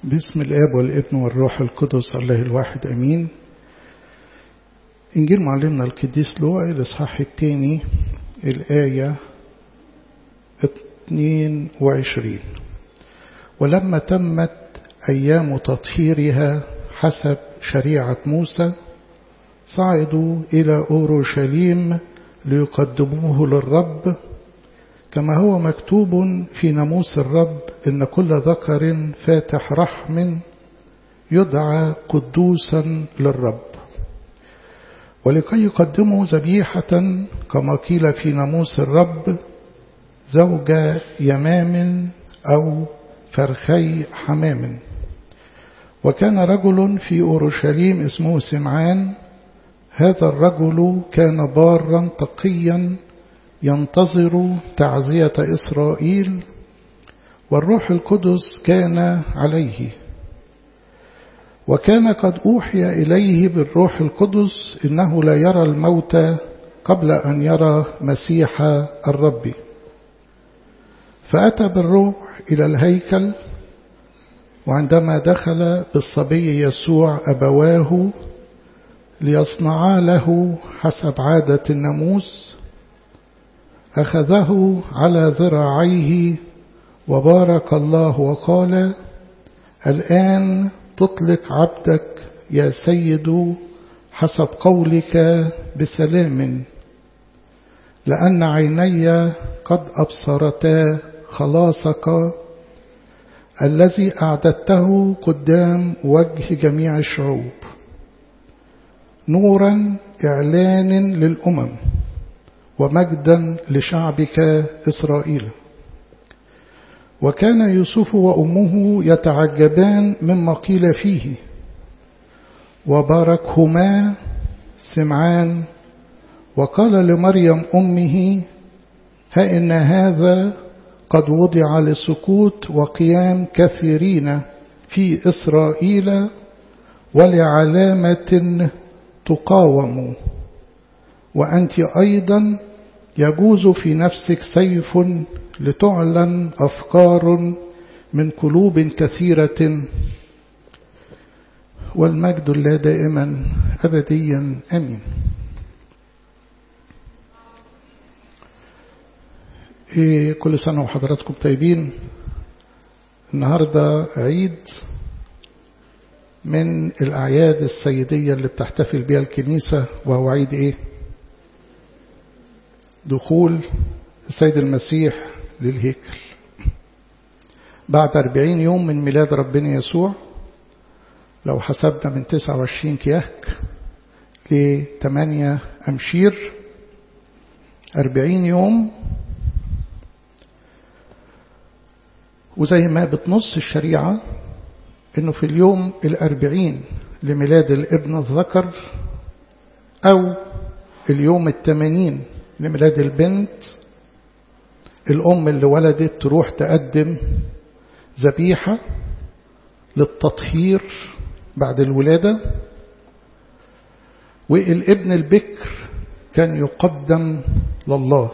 باسم الآب والابن والروح القدس الله الواحد أمين إنجيل معلمنا القديس لوقا الإصحاح الثاني الآية 22 ولما تمت أيام تطهيرها حسب شريعة موسى صعدوا إلى أورشليم ليقدموه للرب كما هو مكتوب في ناموس الرب إن كل ذكر فاتح رحم يدعى قدوسا للرب ولكي يقدموا ذبيحة كما قيل في ناموس الرب زوج يمام أو فرخي حمام وكان رجل في أورشليم اسمه سمعان هذا الرجل كان بارا تقيا ينتظر تعزية إسرائيل والروح القدس كان عليه وكان قد أوحي إليه بالروح القدس إنه لا يرى الموت قبل أن يرى مسيح الرب فأتى بالروح إلى الهيكل وعندما دخل بالصبي يسوع أبواه ليصنعا له حسب عادة الناموس أخذه على ذراعيه وبارك الله وقال الآن تطلق عبدك يا سيد حسب قولك بسلام لأن عيني قد أبصرتا خلاصك الذي أعددته قدام وجه جميع الشعوب نورا إعلان للأمم ومجدا لشعبك إسرائيل وكان يوسف وأمه يتعجبان مما قيل فيه وباركهما سمعان وقال لمريم أمه ها إن هذا قد وضع لسكوت وقيام كثيرين في إسرائيل ولعلامة تقاوم وأنت أيضا يجوز في نفسك سيف لتعلن أفكار من قلوب كثيرة والمجد الله دائما أبديا أمين إيه كل سنة وحضراتكم طيبين النهاردة عيد من الأعياد السيدية اللي بتحتفل بها الكنيسة وهو عيد إيه دخول السيد المسيح للهيكل بعد أربعين يوم من ميلاد ربنا يسوع لو حسبنا من تسعة وعشرين كياك لثمانية أمشير أربعين يوم وزي ما بتنص الشريعة انه في اليوم الأربعين لميلاد الابن الذكر أو اليوم الثمانين لميلاد البنت الأم اللي ولدت تروح تقدم ذبيحة للتطهير بعد الولادة والابن البكر كان يقدم لله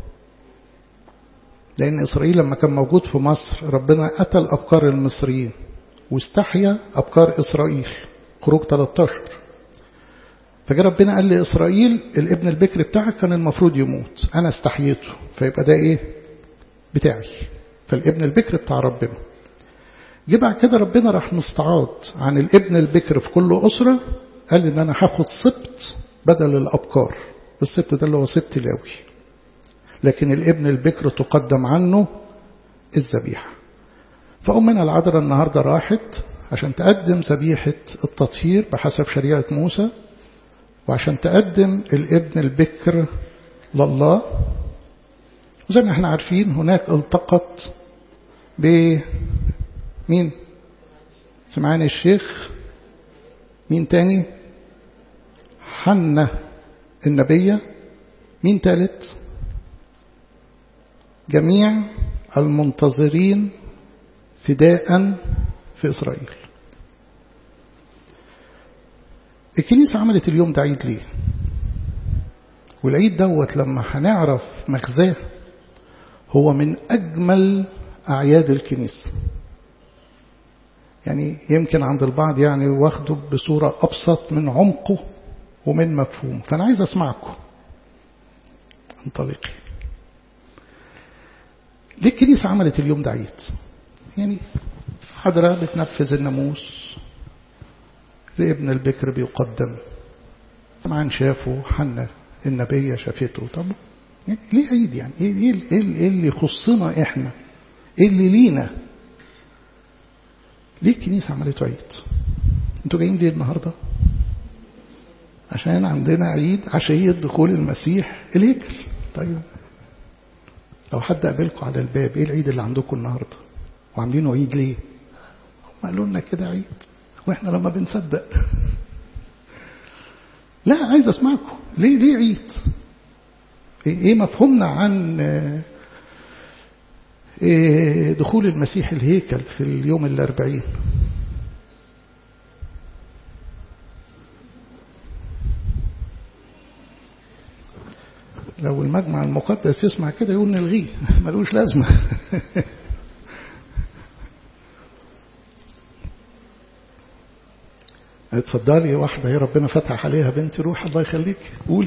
لأن إسرائيل لما كان موجود في مصر ربنا قتل أبكار المصريين واستحيا أبكار إسرائيل خروج 13 فجاء ربنا قال لإسرائيل الابن البكر بتاعك كان المفروض يموت أنا استحييته فيبقى ده إيه بتاعي فالابن البكر بتاع ربنا جه بعد كده ربنا راح مستعاض عن الابن البكر في كل أسرة قال إن أنا هاخد سبت بدل الأبكار السبت ده اللي هو سبت لاوي لكن الابن البكر تقدم عنه الذبيحة فأمنا العذراء النهاردة راحت عشان تقدم ذبيحة التطهير بحسب شريعة موسى وعشان تقدم الابن البكر لله وزي ما احنا عارفين هناك التقط بمين سمعان الشيخ مين تاني حنة النبية مين تالت جميع المنتظرين فداء في إسرائيل الكنيسة عملت اليوم ده عيد ليه والعيد دوت لما هنعرف مغزاه هو من أجمل أعياد الكنيسة يعني يمكن عند البعض يعني واخده بصورة أبسط من عمقه ومن مفهوم فأنا عايز أسمعكم انطلقي ليه الكنيسة عملت اليوم ده عيد يعني حضرة بتنفذ الناموس لابن البكر بيقدم طبعا شافه حنا النبية شافته طب يعني ليه عيد يعني ايه, إيه, إيه اللي يخصنا احنا ايه اللي لينا ليه الكنيسة عملته عيد انتوا جايين ليه النهاردة عشان عندنا عيد عشية دخول المسيح الهيكل طيب لو حد قابلكم على الباب ايه العيد اللي عندكم النهاردة وعاملينه عيد ليه هم قالوا لنا كده عيد واحنا لما بنصدق لا عايز اسمعكم ليه ليه عيد ايه مفهومنا عن إيه دخول المسيح الهيكل في اليوم الأربعين لو المجمع المقدس يسمع كده يقول نلغيه ملوش لازمة اتفضلي واحدة يا ربنا فتح عليها بنتي روح الله يخليك قولي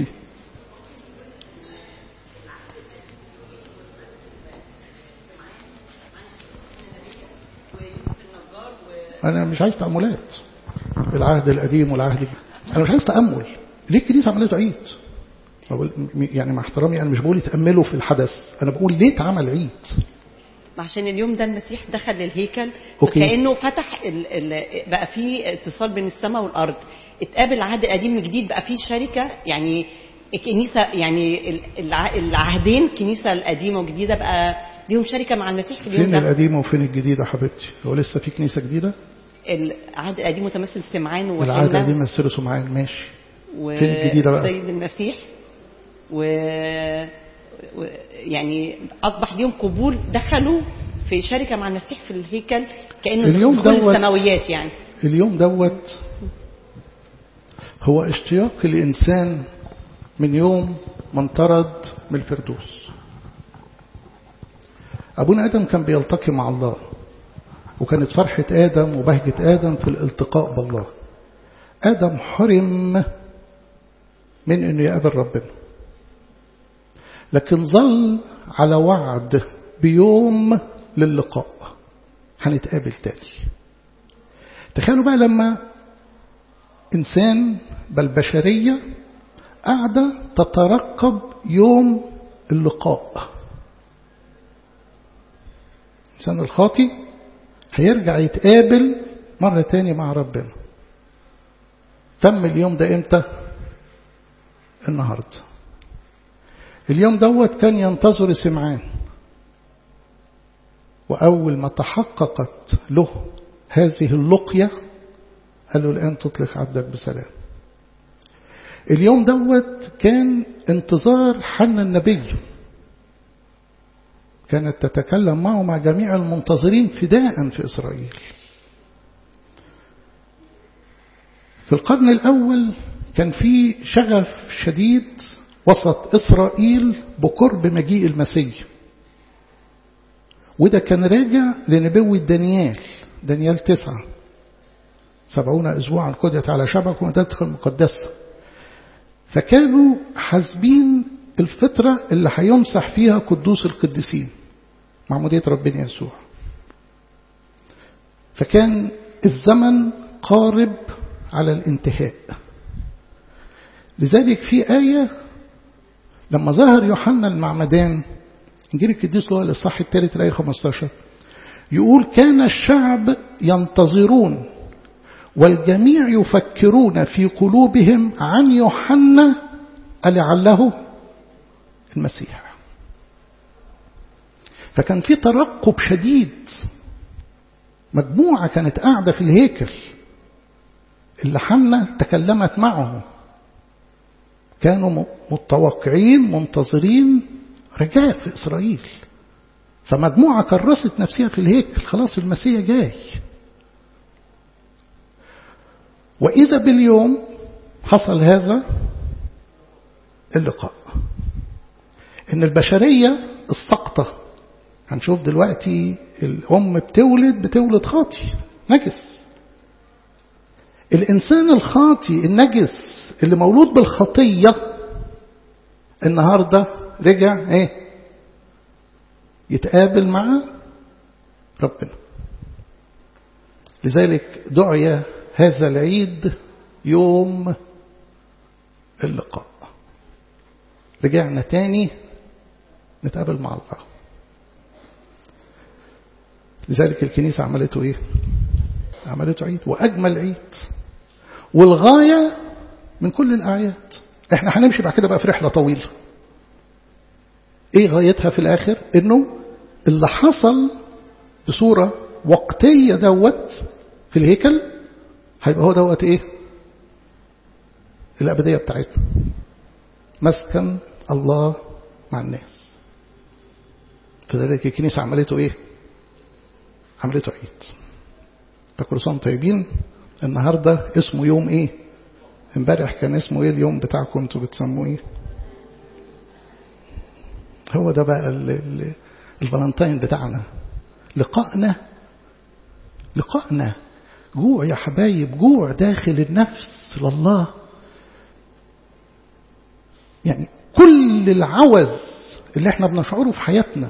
أنا مش عايز تأملات العهد القديم والعهد الجديد أنا مش عايز تأمل ليه الكنيسة عملته عيد يعني مع احترامي أنا مش بقول يتأملوا في الحدث أنا بقول ليه اتعمل عيد عشان اليوم ده المسيح دخل للهيكل أوكي. كأنه فتح ال ال بقى في اتصال بين السماء والأرض اتقابل العهد القديم والجديد بقى في شركة يعني الكنيسة يعني الع- العهدين الكنيسة القديمة والجديدة بقى ليهم شركة مع المسيح في اليوم فين ده القديم وفين الجديد يا حبيبتي هو لسه في كنيسة جديدة العهد القديم متمثل في سمعان العهد القديم وحنا مثله سمعان ماشي فين الجديدة بقى؟ والسيد المسيح و... و... يعني أصبح ليهم قبول دخلوا في شركة مع المسيح في الهيكل كأنه اليوم دخول دوت- السماويات يعني اليوم دوت هو اشتياق الإنسان من يوم ما انطرد من الفردوس أبونا آدم كان بيلتقي مع الله وكانت فرحة آدم وبهجة آدم في الالتقاء بالله آدم حرم من أنه يقابل ربنا لكن ظل على وعد بيوم للقاء هنتقابل تاني تخيلوا بقى لما إنسان بل بشرية قاعدة تترقب يوم اللقاء الإنسان الخاطي هيرجع يتقابل مرة تاني مع ربنا تم اليوم ده امتى النهاردة اليوم دوت كان ينتظر سمعان وأول ما تحققت له هذه اللقية قال له الآن تطلق عبدك بسلام اليوم دوت كان انتظار حنا النبي كانت تتكلم معه مع جميع المنتظرين فداء في إسرائيل في القرن الأول كان في شغف شديد وسط إسرائيل بقرب مجيء المسيح وده كان راجع لنبوة دانيال دانيال تسعة سبعون أسبوعا قضيت على شبك ومدتك المقدسة فكانوا حاسبين الفترة اللي هيمسح فيها قدوس القديسين معمودية ربنا يسوع فكان الزمن قارب على الانتهاء لذلك في آية لما ظهر يوحنا المعمدان انجيل القديس له الإصحاح الثالث الآية 15 يقول كان الشعب ينتظرون والجميع يفكرون في قلوبهم عن يوحنا لعله المسيح فكان في ترقب شديد مجموعة كانت قاعدة في الهيكل اللي حنا تكلمت معه كانوا متوقعين منتظرين رجاء في إسرائيل فمجموعة كرست نفسها في الهيكل خلاص المسيح جاي وإذا باليوم حصل هذا اللقاء إن البشرية السقطة هنشوف دلوقتي الأم بتولد بتولد خاطي نجس الإنسان الخاطي النجس اللي مولود بالخطية النهاردة رجع ايه يتقابل مع ربنا لذلك دعي هذا العيد يوم اللقاء رجعنا تاني نتقابل مع الله لذلك الكنيسة عملته ايه عملته عيد وأجمل عيد والغاية من كل الأعياد احنا هنمشي بعد كده بقى في رحلة طويلة ايه غايتها في الآخر انه اللي حصل بصورة وقتية دوت في الهيكل هيبقى هو دوت ايه الأبدية بتاعتنا مسكن الله مع الناس فذلك الكنيسة عملته ايه عملته عيد فكل سنة طيبين النهاردة اسمه يوم ايه امبارح كان اسمه ايه اليوم بتاعكم انتوا بتسموه ايه هو ده بقى الفالنتين بتاعنا لقائنا لقائنا جوع يا حبايب جوع داخل النفس لله يعني كل العوز اللي احنا بنشعره في حياتنا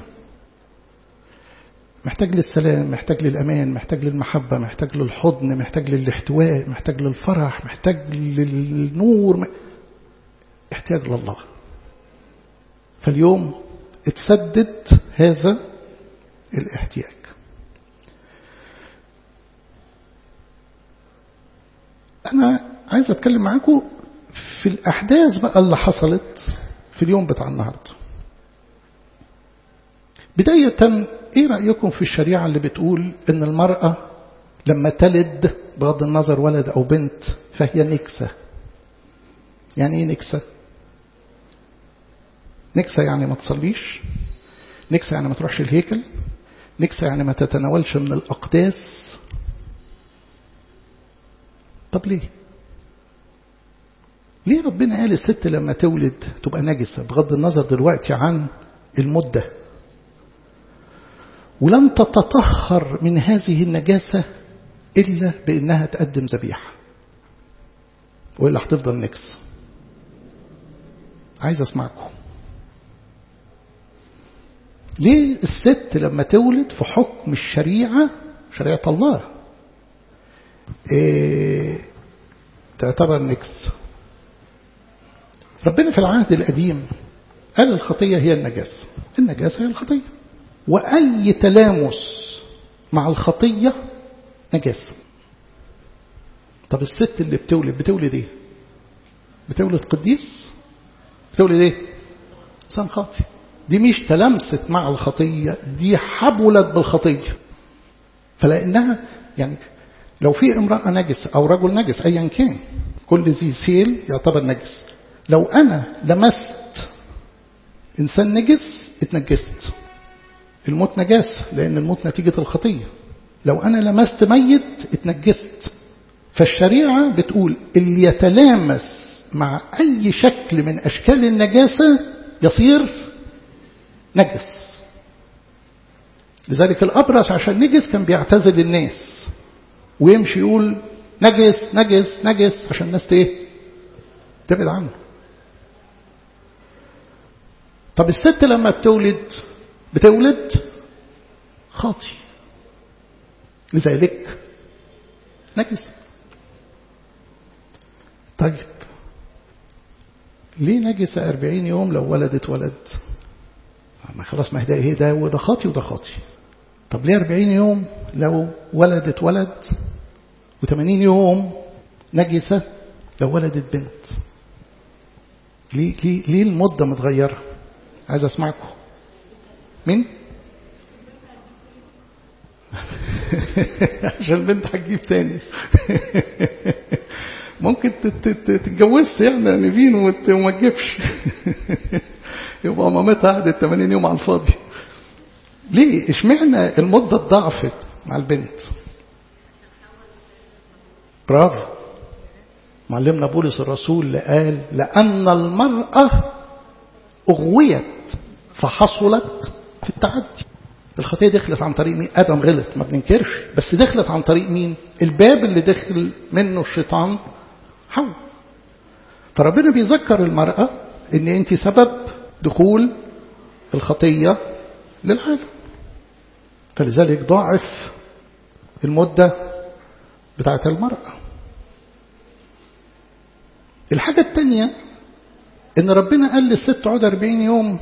محتاج للسلام محتاج للأمان محتاج للمحبة محتاج للحضن محتاج للاحتواء محتاج للفرح محتاج للنور احتياج لله فاليوم اتسدد هذا الاحتياج أنا عايز أتكلم معاكم في الأحداث بقى اللي حصلت في اليوم بتاع النهاردة بداية إيه رأيكم في الشريعة اللي بتقول إن المرأة لما تلد بغض النظر ولد أو بنت فهي نكسة يعني إيه نكسة نكسة يعني ما تصليش نكسة يعني ما تروحش الهيكل نكسة يعني ما تتناولش من الأقداس طب ليه ليه ربنا قال الست لما تولد تبقى نجسة بغض النظر دلوقتي عن المدة ولن تتطهر من هذه النجاسة إلا بأنها تقدم ذبيحة وإلا هتفضل نكس عايز أسمعكم ليه الست لما تولد في حكم الشريعة شريعة الله إيه تعتبر نكس ربنا في العهد القديم قال الخطية هي النجاسة النجاسة هي الخطية وأي تلامس مع الخطية نجاسة طب الست اللي بتولد بتولد ايه بتولد قديس بتولد ايه انسان خاطئ دي مش تلمست مع الخطية دي حبلت بالخطية فلأنها يعني لو في امرأة نجس أو رجل نجس أيا كان كل ذي سيل يعتبر نجس لو أنا لمست إنسان نجس اتنجست الموت نجاسة لأن الموت نتيجة الخطية لو أنا لمست ميت اتنجست فالشريعة بتقول اللي يتلامس مع أي شكل من أشكال النجاسة يصير نجس لذلك الأبرص عشان نجس كان بيعتزل الناس ويمشي يقول نجس نجس نجس عشان الناس ايه تبعد عنه طب الست لما بتولد بتولد خاطي لذلك نجس طيب ليه نجس أربعين يوم لو ولدت ولد ما خلاص ما هي ده وده خاطي وده خاطي طب ليه أربعين يوم لو ولدت ولد وثمانين يوم نجسة لو ولدت بنت ليه, ليه, ليه المدة متغيرة عايز أسمعكم مين عشان البنت هتجيب تاني ممكن تتجوزش يعني نبين وما تجيبش يبقى مامتها قعدت 80 يوم على الفاضي ليه اشمعنى المدة اتضاعفت مع البنت برافو معلمنا بولس الرسول قال لأن المرأة أغويت فحصلت في التعدي الخطية دخلت عن طريق مين آدم غلط ما بننكرش بس دخلت عن طريق مين الباب اللي دخل منه الشيطان حواء فربنا بيذكر المرأة ان انت سبب دخول الخطية للعالم فلذلك ضاعف المدة بتاعت المرأة الحاجة الثانية ان ربنا قال للست عود 40 يوم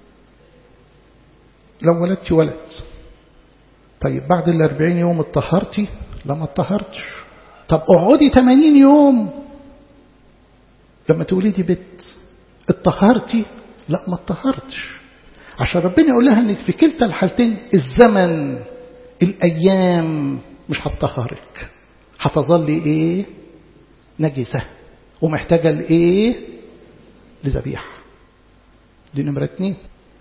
لو ولدتي ولد طيب بعد ال 40 يوم اتطهرتي لا ما اتطهرتش طب اقعدي 80 يوم لما تولدي بنت اتطهرتي لا ما اتطهرتش عشان ربنا يقول لها انك في كلتا الحالتين الزمن الايام مش هتطهرك هتظل ايه نجسه ومحتاجه لايه لذبيحه دي نمره اتنين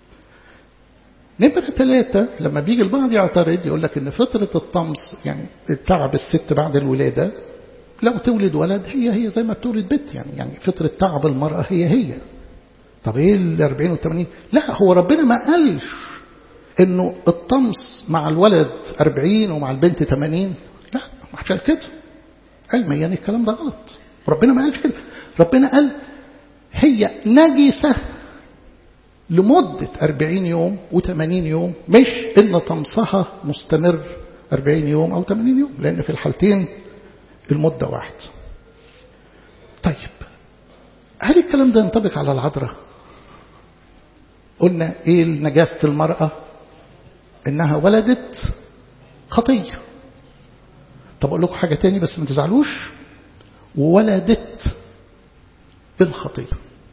نمرة ثلاثة لما بيجي البعض يعترض يقول لك ان فترة الطمس يعني تعب الست بعد الولادة لو تولد ولد هي هي زي ما تولد بنت يعني يعني فترة تعب المرأة هي هي طب ايه ال 40 وال 80 لا هو ربنا ما قالش انه الطمس مع الولد 40 ومع البنت 80 لا عشان كده علميا يعني الكلام ده غلط ربنا ما قالش كده ربنا قال هي نجسة لمدة 40 يوم و80 يوم مش ان طمسها مستمر 40 يوم او 80 يوم لان في الحالتين المدة واحد طيب هل الكلام ده ينطبق على العذراء قلنا ايه نجاسة المرأة انها ولدت خطية طب اقول لكم حاجة تاني بس ما تزعلوش ولدت بالخطية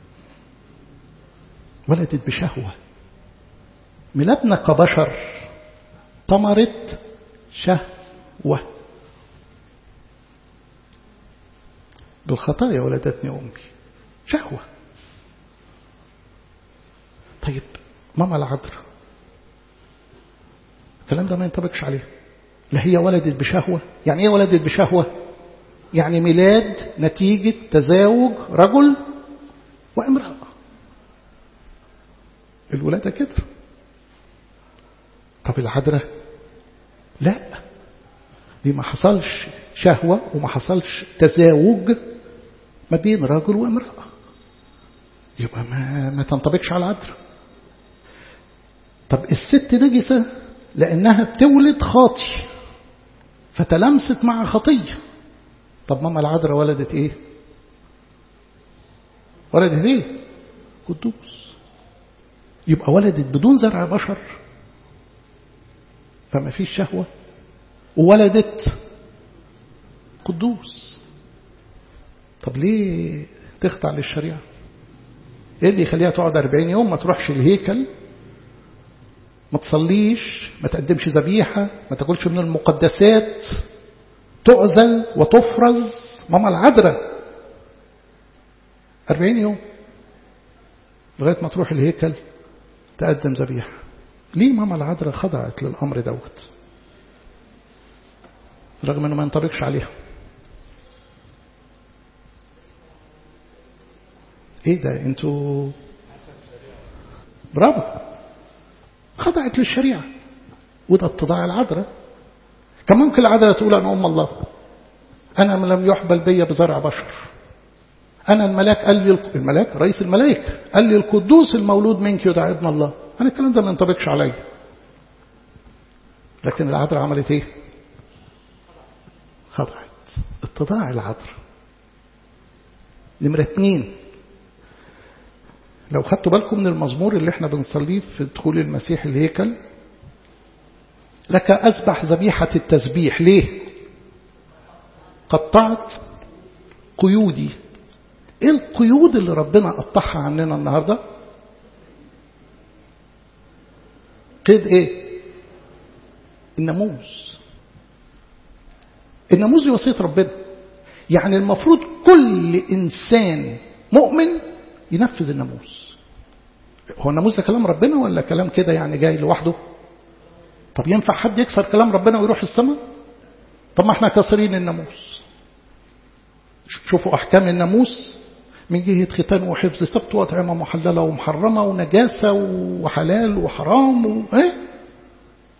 ولدت بشهوة ميلادنا كبشر ثمرت شهوة بالخطايا ولدتني أمي شهوة طيب ماما العذراء الكلام ده ما ينطبقش عليه لا هي ولدت بشهوة يعني ايه ولدت بشهوة يعني ميلاد نتيجة تزاوج رجل وامرأة الولادة كده طب العذراء لا دي ما حصلش شهوة وما حصلش تزاوج ما بين رجل وامرأة يبقى ما, ما تنطبقش على العذراء طب الست نجسة لأنها بتولد خاطي فتلمست مع خطية طب ماما العذراء ولدت ايه ولدت ايه قدوس يبقى ولدت بدون زرع بشر فما فيش شهوة وولدت قدوس طب ليه تخضع للشريعة ايه اللي يخليها تقعد 40 يوم ما تروحش الهيكل ما تصليش ما تقدمش ذبيحة ما تاكلش من المقدسات تعزل وتفرز ماما العذراء 40 يوم لغاية ما تروح الهيكل تقدم ذبيحة ليه ماما العذراء خضعت للأمر دوت رغم انه ما ينطبقش عليها ايه ده انتوا برافو خضعت للشريعة وده اتضاع العذراء كان ممكن العذراء تقول أنا أم الله أنا لم يحبل بي بزرع بشر أنا الملاك قال لي الملاك رئيس الملائكة قال لي القدوس المولود منك يدعى ابن الله أنا الكلام ده ما ينطبقش عليا لكن العذراء عملت ايه خضعت اتضاع العذراء نمرة اتنين لو خدتوا بالكم من المزمور اللي احنا بنصليه في دخول المسيح الهيكل لك أسبح ذبيحة التسبيح ليه قطعت قيودي ايه القيود اللي ربنا قطعها عننا النهاردة قيد ايه الناموس الناموس دي وصية ربنا يعني المفروض كل إنسان مؤمن ينفذ الناموس هو الناموس ده كلام ربنا ولا كلام كده يعني جاي لوحده طب ينفع حد يكسر كلام ربنا ويروح السماء طب ما احنا كسرين الناموس شوفوا أحكام الناموس من جهة ختان وحفظ سبت وأطعمة محللة ومحرمة ونجاسة وحلال وحرام و... ايه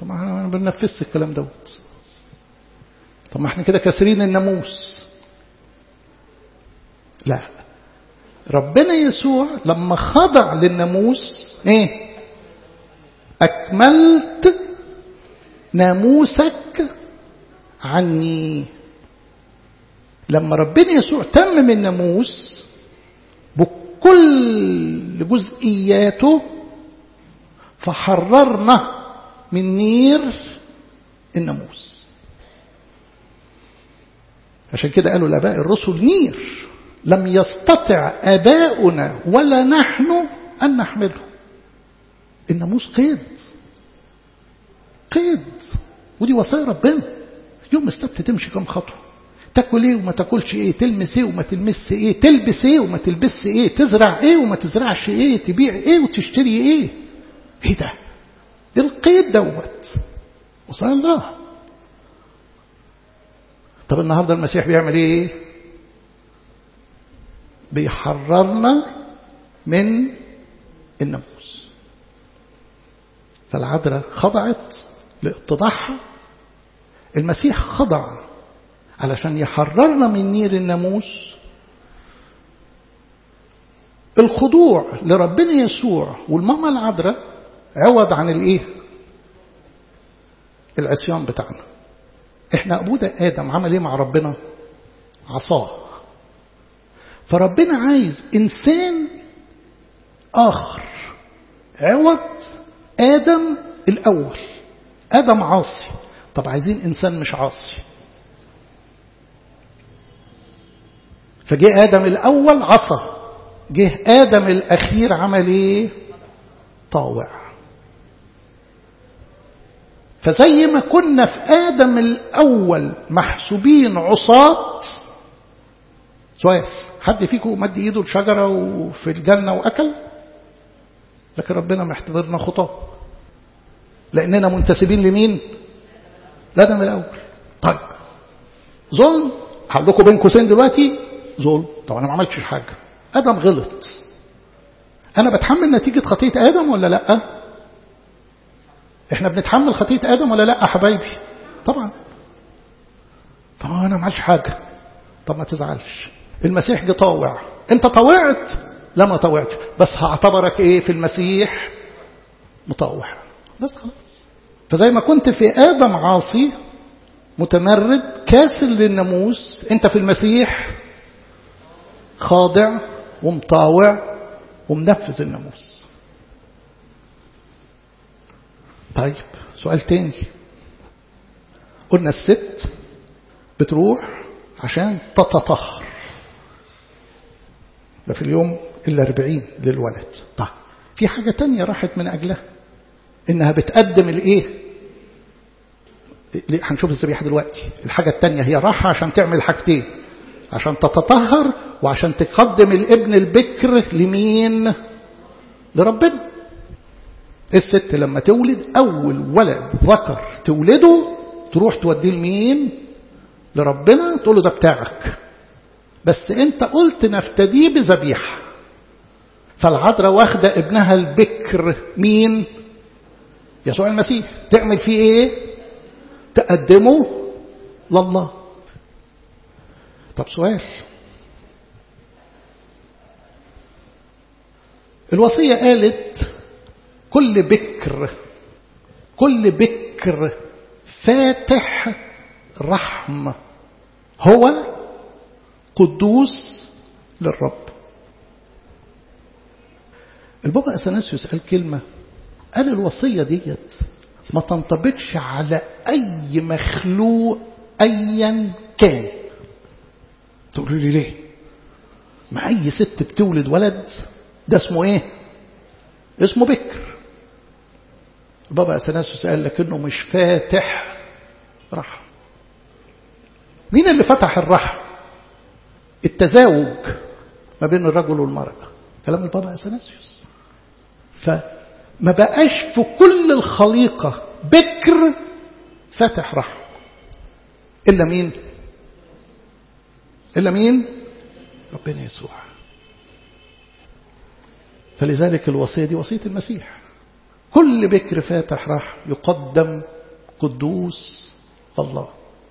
طب ما احنا ما بننفذش الكلام دوت طب ما احنا كده كاسرين الناموس لا ربنا يسوع لما خضع للناموس ايه اكملت ناموسك عني لما ربنا يسوع تمم الناموس بكل جزئياته فحررنا من نير الناموس عشان كده قالوا الآباء الرسل نير لم يستطع آباؤنا ولا نحن أن نحمله الناموس قيد قيد ودي وصايا ربنا يوم السبت تمشي كم خطوة تاكل ايه وما تاكلش ايه تلمس ايه وما تلمس ايه تلبس ايه وما تلبس ايه تزرع ايه وما تزرعش ايه تبيع ايه وتشتري ايه ايه ده القيد دوت وصايا الله طب النهارده المسيح بيعمل ايه بيحررنا من الناموس فالعذراء خضعت لاتضاعها المسيح خضع علشان يحررنا من نير الناموس الخضوع لربنا يسوع والماما العذراء عوض عن الايه العصيان بتاعنا احنا ابونا ادم عمل ايه مع ربنا عصاه فربنا عايز انسان اخر عوض ادم الاول ادم عاصي طب عايزين انسان مش عاصي فجه ادم الاول عصى جه ادم الاخير عمل ايه طاوع فزي ما كنا في ادم الاول محسوبين عصاة سؤال حد فيكم مد ايده لشجره وفي الجنه واكل لكن ربنا محتضرنا خطاه لاننا منتسبين لمين لادم الاول طيب ظلم هقول لكم بين قوسين دلوقتي ظلم طب انا ما عملتش حاجه ادم غلط انا بتحمل نتيجه خطيه ادم ولا لا احنا بنتحمل خطيه ادم ولا لا حبايبي طبعا طب انا ما عملتش حاجه طب ما تزعلش المسيح جه طاوع انت طوعت لا ما طوعتش بس هعتبرك ايه في المسيح مطوع بس خلاص فزي ما كنت في ادم عاصي متمرد كاسر للناموس انت في المسيح خاضع ومطاوع ومنفذ الناموس طيب سؤال تاني قلنا الست بتروح عشان تتطهر ده في اليوم الأربعين للولد طيب في حاجة تانية راحت من أجلها إنها بتقدم الإيه هنشوف الذبيحة دلوقتي الحاجة التانية هي راحة عشان تعمل حاجتين عشان تتطهر وعشان تقدم الابن البكر لمين لربنا الست لما تولد أول ولد ذكر تولده تروح توديه لمين لربنا تقول له ده بتاعك بس انت قلت نفتديه بذبيحة فالعذراء واخدة ابنها البكر مين يسوع المسيح تعمل فيه ايه تقدمه لله طب سؤال الوصية قالت كل بكر كل بكر فاتح رحمة هو قدوس للرب البابا أثناسيوس قال كلمة قال الوصية ديت ما تنطبقش على أي مخلوق أيا كان تقولوا لي ليه ما أي ست بتولد ولد ده اسمه ايه اسمه بكر البابا أثناسيوس قال لكنه مش فاتح رحم مين اللي فتح الرحم التزاوج ما بين الرجل والمرأة كلام البابا أثناسيوس فما بقاش في كل الخليقة بكر فتح رحم إلا مين إلا مين ربنا يسوع فلذلك الوصية دي وصية المسيح كل بكر فاتح راح يقدم قدوس الله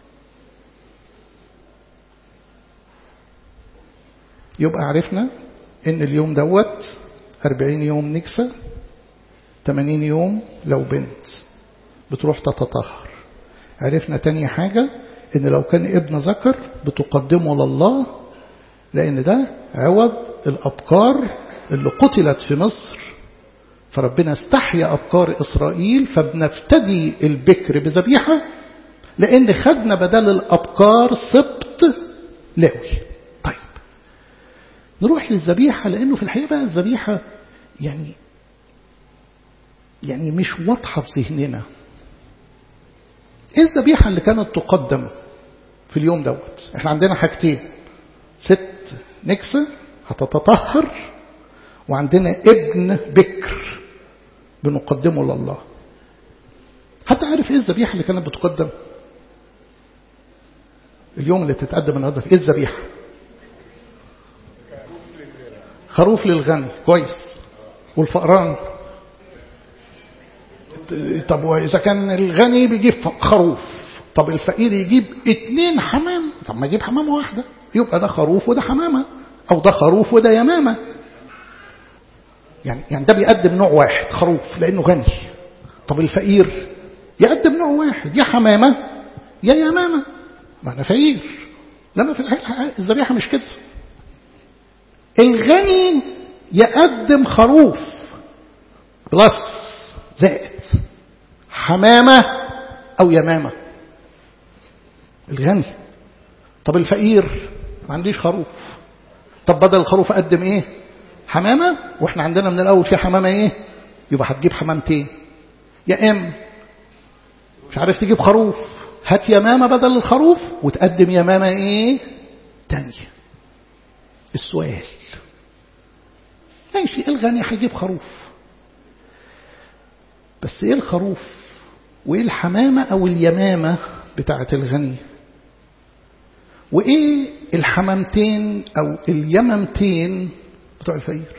يبقى عرفنا ان اليوم دوت أربعين يوم نكسة تمانين يوم لو بنت بتروح تتطهر عرفنا تاني حاجة ان لو كان ابن ذكر بتقدمه لله لان ده عوض الأبكار اللي قتلت في مصر فربنا استحيا أبكار إسرائيل فبنفتدي البكر بذبيحة لأن خدنا بدل الأبكار سبط لاوي طيب نروح للذبيحة لأنه في الحقيقة بقى الذبيحة يعني يعني مش واضحة في ذهننا ايه الذبيحة اللي كانت تقدم في اليوم دوت احنا عندنا حاجتين ست نكسة هتتطهر وعندنا ابن بكر بنقدمه لله حتى عارف ايه الذبيحة اللي كانت بتقدم اليوم اللي تتقدم النهارده ايه الذبيحة خروف للغني كويس والفقران طب وإذا كان الغني بيجيب خروف طب الفقير يجيب اتنين حمام طب ما يجيب حمامة واحدة يبقى ده خروف وده حمامة أو ده خروف وده يمامة يعني يعني ده بيقدم نوع واحد خروف لأنه غني طب الفقير يقدم نوع واحد يا حمامة يا يمامة ما أنا فقير لما في الحقيقة الذبيحة مش كده الغني يقدم خروف بلس زائد حمامة أو يمامة الغني طب الفقير ما عنديش خروف طب بدل الخروف أقدم إيه حمامة وإحنا عندنا من الأول في حمامة إيه يبقى هتجيب حمامتين يا إم مش عارف تجيب خروف هات يمامة بدل الخروف وتقدم يمامة إيه تانية السؤال ماشي الغني هيجيب خروف بس ايه الخروف وايه الحمامة او اليمامة بتاعة الغني وايه الحمامتين او اليممتين بتوع الفقير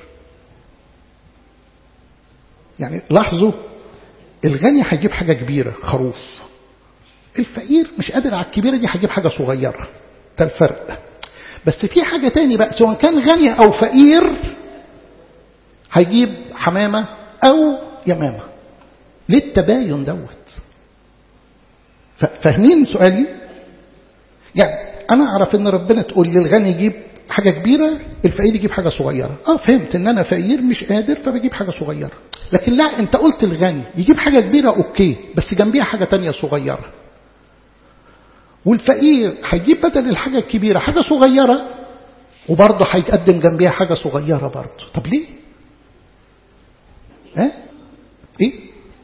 يعني لاحظوا الغني هيجيب حاجة كبيرة خروف الفقير مش قادر على الكبيرة دي هيجيب حاجة صغيرة ده الفرق بس في حاجة تاني بقى سواء كان غني أو فقير هيجيب حمامة أو يمامة ليه التباين دوت فاهمين سؤالي يعني أنا أعرف إن ربنا تقول لي الغني يجيب حاجة كبيرة الفقير يجيب حاجة صغيرة اه فهمت ان انا فقير مش قادر فبجيب حاجة صغيرة لكن لا انت قلت الغني يجيب حاجة كبيرة اوكي بس جنبيها حاجة تانية صغيرة والفقير هيجيب بدل الحاجة الكبيرة حاجة صغيرة وبرضه هيقدم جنبيها حاجة صغيرة برضه طب ليه ها أه؟ ايه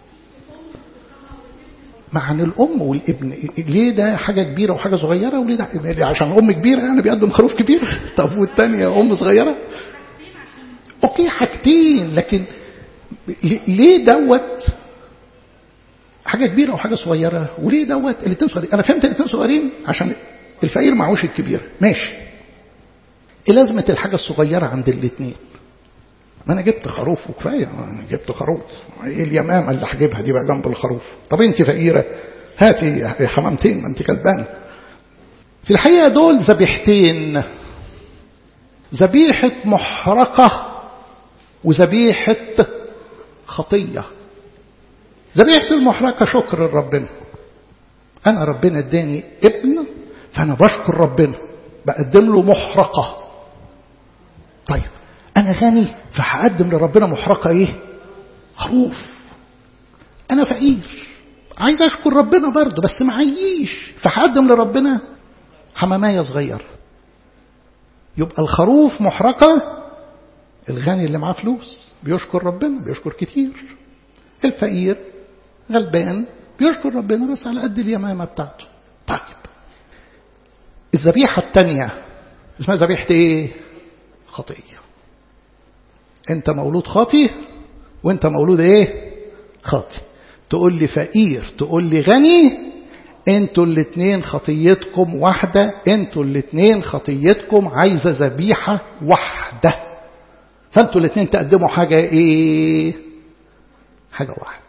معنى الام والابن ليه ده حاجه كبيره وحاجه صغيره وليه ده عشان ام كبيره يعني بيقدم خروف كبير طب والثانيه ام صغيره اوكي حاجتين لكن ليه دوت حاجه كبيره وحاجه صغيره وليه دوت الاثنين صغيرين انا فهمت الاثنين صغيرين عشان الفقير معهوش الكبير ماشي ايه لازمه الحاجه الصغيره عند الاثنين ما انا جبت خروف وكفايه انا جبت خروف ايه اليمامه اللي هجيبها دي بقى جنب الخروف طب انت فقيره هاتي حمامتين ما انت كلبانه في الحقيقه دول ذبيحتين ذبيحه محرقه وذبيحه خطيه ذبيحه المحرقه شكر لربنا انا ربنا اداني ابن فانا بشكر ربنا بقدم له محرقه طيب أنا غني فهقدم لربنا محرقة إيه؟ خروف أنا فقير عايز أشكر ربنا برضه بس معيش فهقدم لربنا حماماية صغيرة يبقى الخروف محرقة الغني اللي معاه فلوس بيشكر ربنا بيشكر كتير الفقير غلبان بيشكر ربنا بس على قد اليمامة بتاعته طيب الذبيحة التانية اسمها ذبيحة ايه خطيه انت مولود خاطي وانت مولود ايه خاطي تقول لي فقير تقول لي غني انتوا الاثنين خطيتكم واحدة انتوا الاثنين خطيتكم عايزة ذبيحة واحدة فانتوا الاثنين تقدموا حاجة ايه حاجة واحدة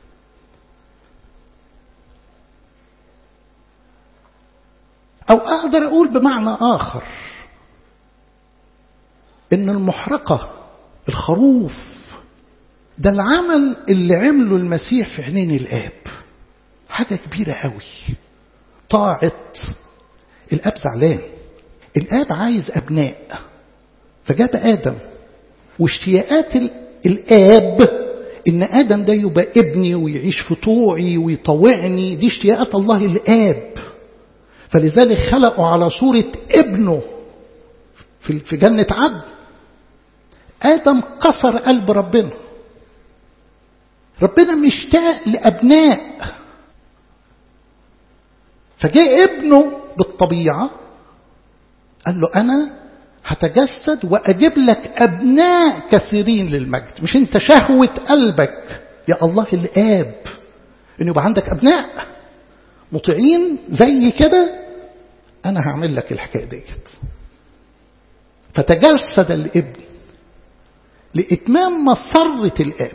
أو أقدر أقول بمعنى آخر إن المحرقة الخروف ده العمل اللي عمله المسيح في عينين الآب حاجة كبيرة قوي طاعة الآب زعلان الآب عايز أبناء فجاب آدم واشتياقات الآب إن آدم ده يبقى ابني ويعيش في طوعي ويطوعني دي اشتياقات الله الآب فلذلك خلقوا على صورة ابنه في جنة عدن آدم كسر قلب ربنا ربنا مشتاق لأبناء فجاء ابنه بالطبيعة قال له أنا هتجسد وأجيب لك أبناء كثيرين للمجد مش أنت شهوة قلبك يا الله الآب أن يبقى عندك أبناء مطيعين زي كده أنا هعمل لك الحكاية ديت فتجسد الابن لإتمام مسرة الآب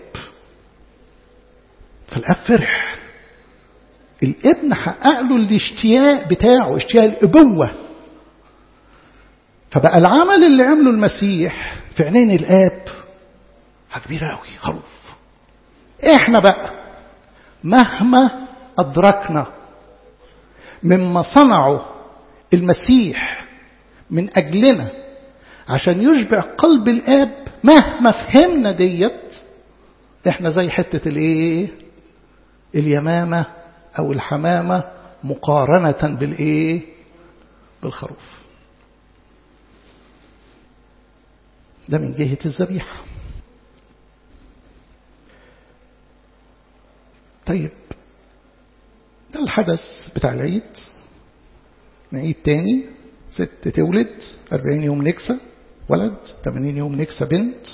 فالآب فرح الابن حقق له الاشتياق بتاعه اشتياق الأبوة فبقى العمل اللي عمله المسيح في عينين الآب حاجة كبيرة قوي خروف احنا بقى مهما أدركنا مما صنعه المسيح من أجلنا عشان يشبع قلب الآب مهما فهمنا ديت احنا زي حتة الايه اليمامة او الحمامة مقارنة بالايه بالخروف ده من جهة الذبيحة طيب ده الحدث بتاع العيد نعيد تاني ست تولد أربعين يوم نكسة ولد 80 يوم نكسة بنت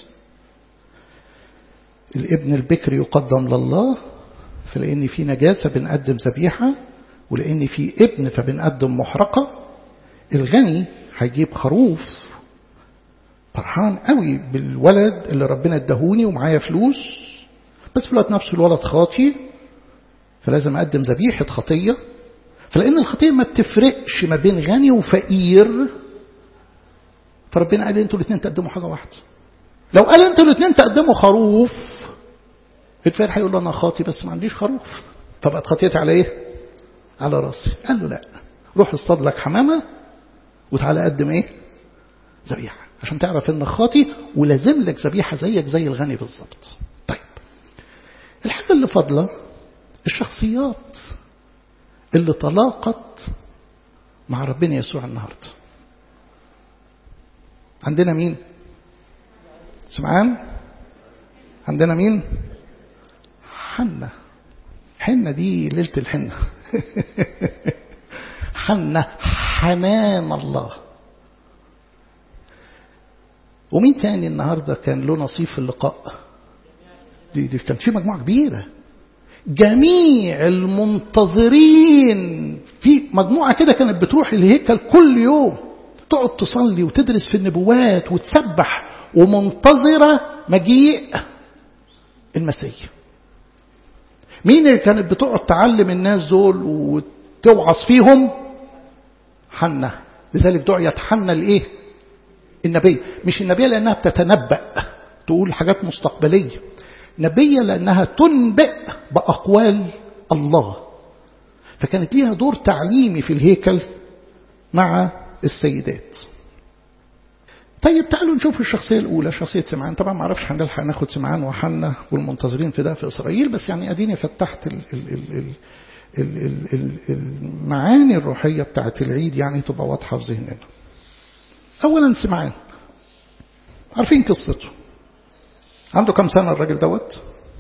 الابن البكر يقدم لله فلأن في نجاسة بنقدم ذبيحة ولأن في ابن فبنقدم محرقة الغني هيجيب خروف فرحان قوي بالولد اللي ربنا ادهوني ومعايا فلوس بس في الوقت نفسه الولد خاطي فلازم أقدم ذبيحة خطية فلأن الخطية ما بتفرقش ما بين غني وفقير فربنا قال انتوا الاثنين تقدموا حاجة واحدة لو قال انتوا الاثنين تقدموا خروف الفقير هيقول له انا خاطي بس ما عنديش خروف فبقت خطيتي على ايه على راسي قال له لا روح اصطاد لك حمامة وتعالى قدم ايه ذبيحة عشان تعرف انك خاطي ولازم لك ذبيحة زيك زي الغني بالظبط طيب الحاجة اللي فاضلة الشخصيات اللي تلاقت مع ربنا يسوع النهارده عندنا مين سمعان عندنا مين حنة حنة دي ليلة الحنة حنة حنان الله ومين تاني النهاردة كان له نصيب في اللقاء دي, دي كانت في مجموعة كبيرة جميع المنتظرين في مجموعة كده كانت بتروح الهيكل كل يوم تقعد تصلي وتدرس في النبوات وتسبح ومنتظرة مجيء المسيح مين اللي كانت بتقعد تعلم الناس دول وتوعظ فيهم حنة لذلك دعيت حنة الايه النبي مش النبية لأنها بتتنبأ تقول حاجات مستقبلية نبية لأنها تنبئ بأقوال الله فكانت ليها دور تعليمي في الهيكل مع السيدات طيب تعالوا نشوف الشخصية الأولى شخصية سمعان طبعا ما اعرفش هنلحق ناخد سمعان وحنا والمنتظرين في ده في إسرائيل بس يعني أديني فتحت ال ال ال ال ال ال المعاني الروحية بتاعت العيد يعني تبقى واضحة في ذهننا أولا سمعان عارفين قصته عنده كم سنة الراجل دوت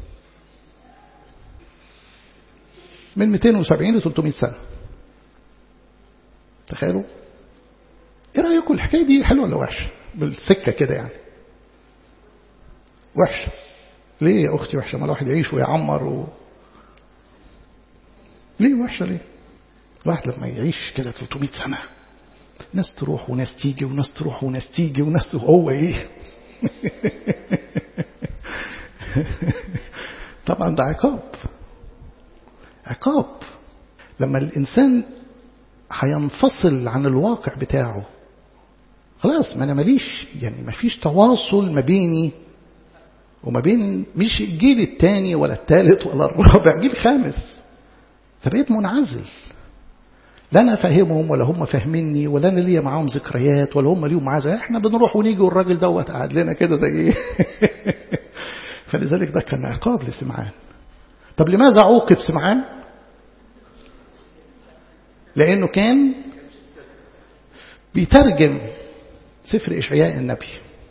من 270 ل 300 سنة تخيلوا ايه رأيكم الحكاية دي حلوة ولا وحشة بالسكة كده يعني وحشة ليه يا أختي وحشة ما الواحد يعيش ويعمر و... ليه وحشة ليه الواحد لما يعيش كده 300 سنة ناس تروح وناس تيجي وناس تروح وناس تيجي وناس هو ايه طبعا ده عقاب عقاب لما الإنسان هينفصل عن الواقع بتاعه خلاص ما أنا ماليش يعني ما فيش تواصل ما بيني وما بين مش الجيل الثاني ولا الثالث ولا الرابع جيل خامس فبقيت منعزل لا انا فاهمهم ولا هم فاهميني ولا انا ليا معاهم ذكريات ولا هم ليهم معايا احنا بنروح ونيجي والراجل دوت قاعد لنا كده زي ايه فلذلك ده كان عقاب لسمعان طب لماذا عوقب سمعان لانه كان بيترجم سفر اشعياء النبي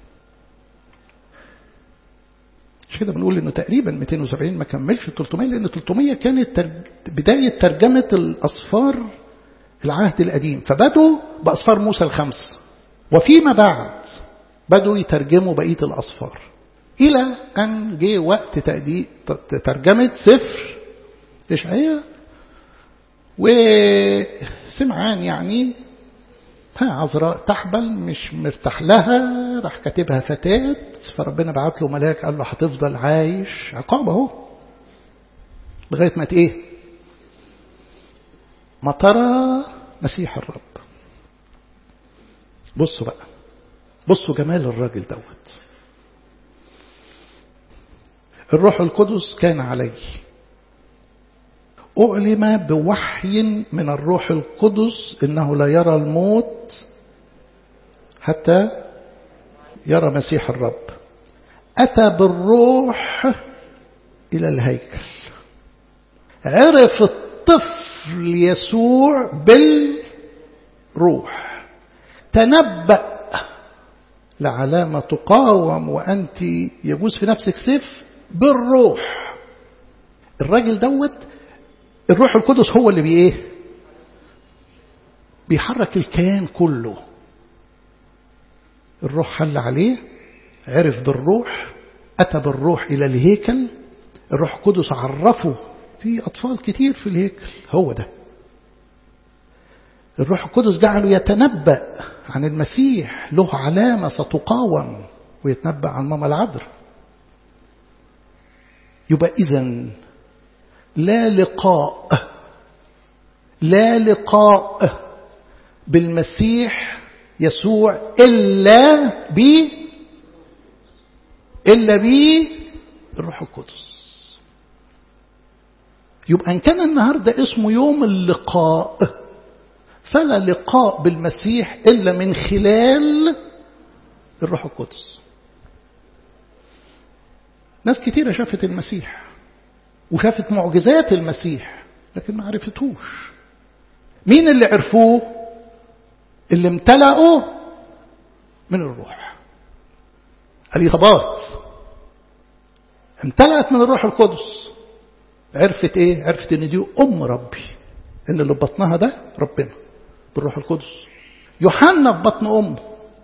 مش كده بنقول انه تقريبا 270 ما كملش 300 لان 300 كانت ترج... بدايه ترجمه الاصفار العهد القديم فبدوا باصفار موسى الخمس وفيما بعد بدوا يترجموا بقيه الاصفار الى ان جه وقت تأدي... ترجمه سفر اشعياء وسمعان يعني ها عذراء تحبل مش مرتاح لها راح كاتبها فتاة فربنا بعت له ملاك قال له هتفضل عايش عقاب اهو لغاية ما ايه ما ترى مسيح الرب بصوا بقى بصوا جمال الراجل دوت الروح القدس كان عليه أعلم بوحي من الروح القدس إنه لا يرى الموت حتى يرى مسيح الرب أتى بالروح إلى الهيكل عرف الطفل يسوع بالروح تنبأ لعلامة تقاوم وأنت يجوز في نفسك سيف بالروح الراجل دوت الروح القدس هو اللي بإيه بيحرك الكيان كله الروح حل عليه عرف بالروح أتى بالروح إلى الهيكل الروح القدس عرفه في أطفال كتير في الهيكل هو ده الروح القدس جعله يتنبأ عن المسيح له علامة ستقاوم ويتنبأ عن ماما العذراء يبقى إذا لا لقاء لا لقاء بالمسيح يسوع إلا ب إلا ب الروح القدس يبقى إن كان النهاردة اسمه يوم اللقاء فلا لقاء بالمسيح إلا من خلال الروح القدس ناس كتيرة شافت المسيح وشافت معجزات المسيح لكن ما عرفتوش مين اللي عرفوه اللي امتلأوا من الروح اليصابات امتلأت من الروح القدس عرفت ايه عرفت ان دي ام ربي ان اللي بطنها ده ربنا بالروح القدس يوحنا في بطن امه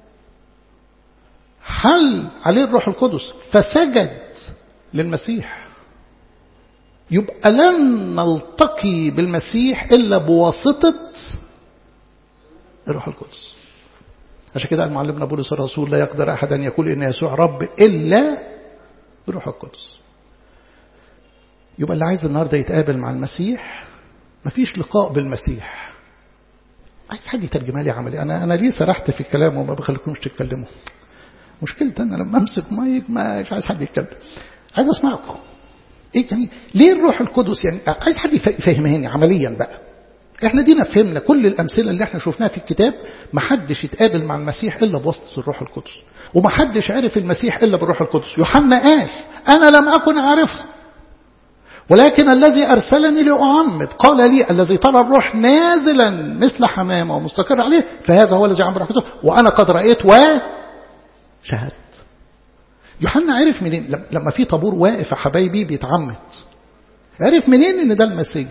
حل عليه الروح القدس فسجد للمسيح يبقى لن نلتقي بالمسيح إلا بواسطة الروح القدس عشان كده قال معلمنا بولس الرسول لا يقدر أحد أن يقول إن يسوع رب إلا بالروح القدس يبقى اللي عايز النهاردة يتقابل مع المسيح مفيش لقاء بالمسيح عايز حد يترجمها لي عملي أنا أنا ليه سرحت في الكلام وما بخليكمش تتكلموا مشكلتي أنا لما أمسك مايك ما مش عايز حد يتكلم عايز أسمعكم ايه يعني ليه الروح القدس يعني عايز حد يفهمهاني عمليا بقى احنا دينا فهمنا كل الامثله اللي احنا شفناها في الكتاب ما حدش يتقابل مع المسيح الا بواسطه الروح القدس وما حدش عرف المسيح الا بالروح القدس يوحنا قال انا لم اكن اعرفه ولكن الذي ارسلني لاعمد قال لي الذي ترى الروح نازلا مثل حمامه ومستقر عليه فهذا هو الذي عمل القدس وانا قد رايت وشهدت يوحنا عرف منين لما في طابور واقف يا حبايبي بيتعمد عرف منين ان ده المسيح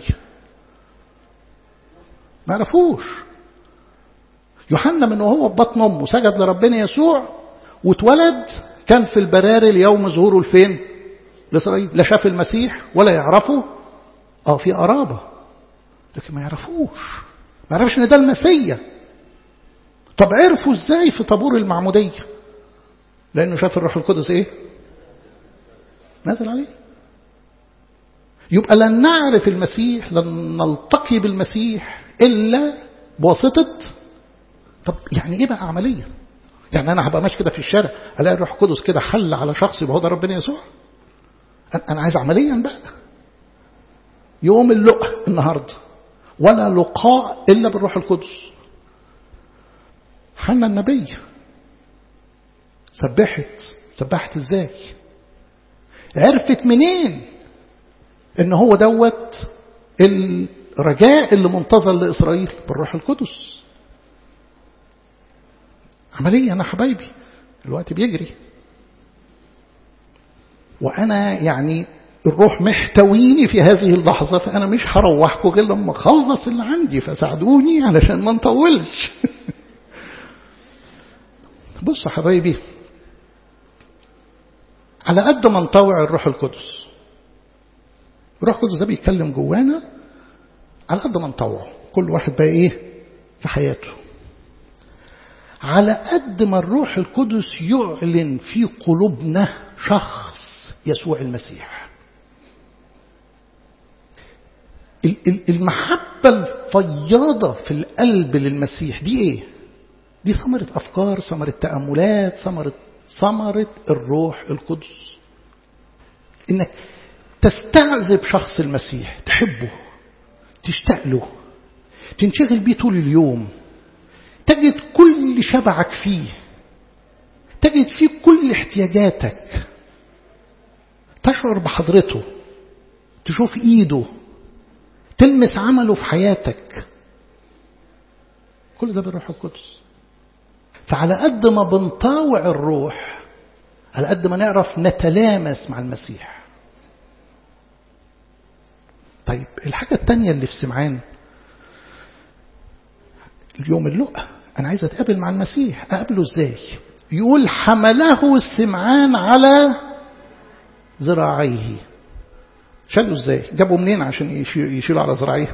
ما عرفوش يوحنا من وهو في بطن امه سجد لربنا يسوع واتولد كان في البراري اليوم ظهوره لفين لاسرائيل لا شاف المسيح ولا يعرفه اه في قرابه لكن ما يعرفوش ما يعرفش ان ده المسيح طب عرفوا ازاي في طابور المعموديه لأنه شاف الروح القدس إيه نازل عليه يبقى لن نعرف المسيح لن نلتقي بالمسيح إلا بواسطة طب يعني إيه بقى عمليا يعني أنا هبقى ماشي كده في الشارع ألاقي الروح القدس كده حل على شخص يبقى هو ده ربنا يسوع أنا عايز عمليا بقى يوم اللقاء النهارده ولا لقاء إلا بالروح القدس حنا النبي سبحت سبحت ازاي عرفت منين ان هو دوت الرجاء اللي منتظر لإسرائيل بالروح القدس عملية أنا حبايبي الوقت بيجري وأنا يعني الروح محتويني في هذه اللحظة فأنا مش هروحكم غير لما أخلص اللي عندي فساعدوني علشان ما نطولش بصوا حبايبي على قد ما نطوع الروح القدس الروح القدس ده بيتكلم جوانا على قد ما نطوعه كل واحد بقى ايه في حياته على قد ما الروح القدس يعلن في قلوبنا شخص يسوع المسيح المحبة الفياضة في القلب للمسيح دي ايه دي ثمرة أفكار ثمرة تأملات ثمرة ثمرة الروح القدس إنك تستعذب شخص المسيح تحبه تشتاق له تنشغل بيه طول اليوم تجد كل شبعك فيه تجد فيه كل احتياجاتك تشعر بحضرته تشوف ايده تلمس عمله في حياتك كل ده بالروح القدس فعلى قد ما بنطاوع الروح على قد ما نعرف نتلامس مع المسيح طيب الحاجة التانية اللي في سمعان اليوم اللقاء أنا عايز أتقابل مع المسيح أقابله إزاي يقول حمله سمعان على ذراعيه شالوا إزاي جابوا منين عشان يشيلوا على ذراعيه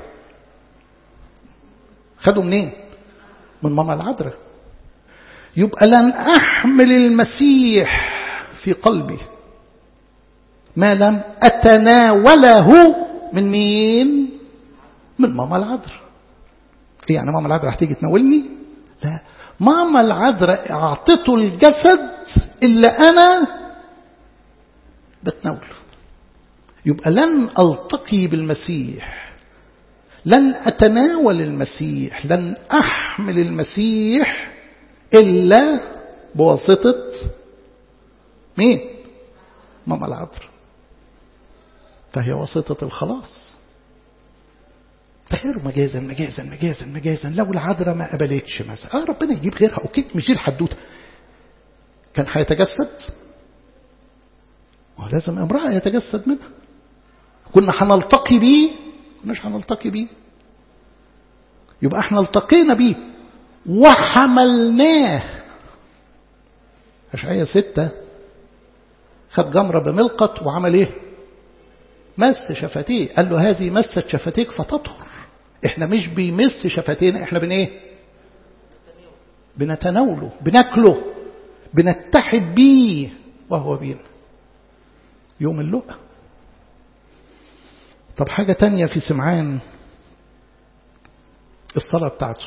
خدوا منين من ماما العذراء يبقى لن أحمل المسيح في قلبي ما لم أتناوله من مين من ماما العذراء ايه يعني ماما العذراء هتيجي تناولني لا ماما العذراء اعطته الجسد اللي انا بتناوله يبقى لن التقي بالمسيح لن اتناول المسيح لن احمل المسيح الا بواسطه مين ماما العذراء فهي واسطة الخلاص تخيلوا مجازا مجازا مجازا مجازا لو العذراء ما قبلتش مثلا اه ربنا يجيب غيرها اوكي مش دي الحدوته كان هيتجسد ولازم امرأة يتجسد منها كنا هنلتقي بيه كناش هنلتقي بيه يبقى احنا التقينا بيه وحملناه أشعية ستة خد جمرة بملقط وعمل ايه مس شفتيه قال له هذه مست شفتيك فتطهر احنا مش بيمس شفتينا احنا بن ايه بنتناوله بناكله بنتحد بيه وهو بينا يوم اللقاء طب حاجة تانية في سمعان الصلاة بتاعته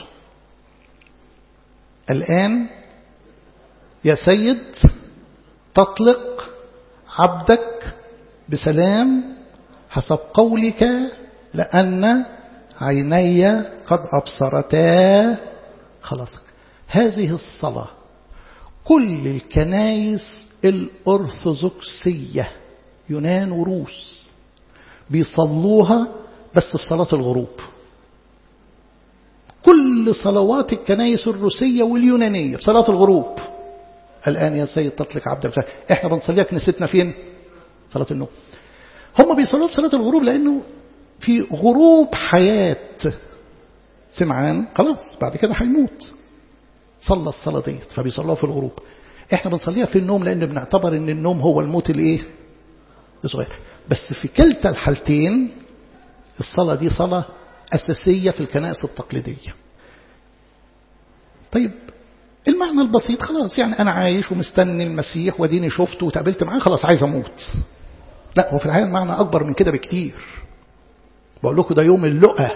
الآن يا سيد تطلق عبدك بسلام حسب قولك لأن عيني قد أبصرتا خلاص هذه الصلاة كل الكنايس الأرثوذكسية يونان وروس بيصلوها بس في صلاة الغروب كل صلوات الكنايس الروسية واليونانية في صلاة الغروب الآن يا سيد تطلق عبدك احنا بنصليها كنيستنا فين صلاة النوم هم بيصلوا في صلاة الغروب لأنه في غروب حياة سمعان خلاص بعد كده هيموت صلى الصلاة ديت فبيصلوها في الغروب احنا بنصليها في النوم لأن بنعتبر ان النوم هو الموت الايه الصغير بس في كلتا الحالتين الصلاة دي صلاة أساسية في الكنائس التقليدية طيب المعنى البسيط خلاص يعني أنا عايش ومستني المسيح وديني شفته وتقابلت معاه خلاص عايز أموت لا هو في الحقيقة المعنى أكبر من كده بكتير بقول لكم ده يوم اللقى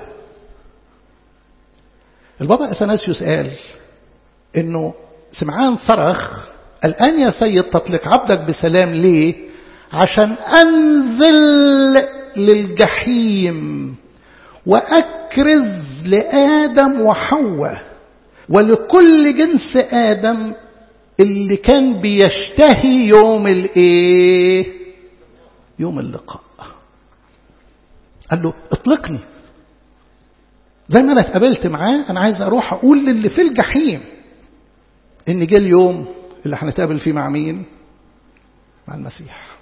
البابا أثناسيوس قال إنه سمعان صرخ الآن يا سيد تطلق عبدك بسلام ليه عشان أنزل للجحيم وأكرز لآدم وحواء ولكل جنس آدم اللي كان بيشتهي يوم الايه يوم اللقاء قال له اطلقني زي ما انا اتقابلت معاه انا عايز اروح اقول للي في الجحيم ان جه اليوم اللي هنتقابل فيه مع مين مع المسيح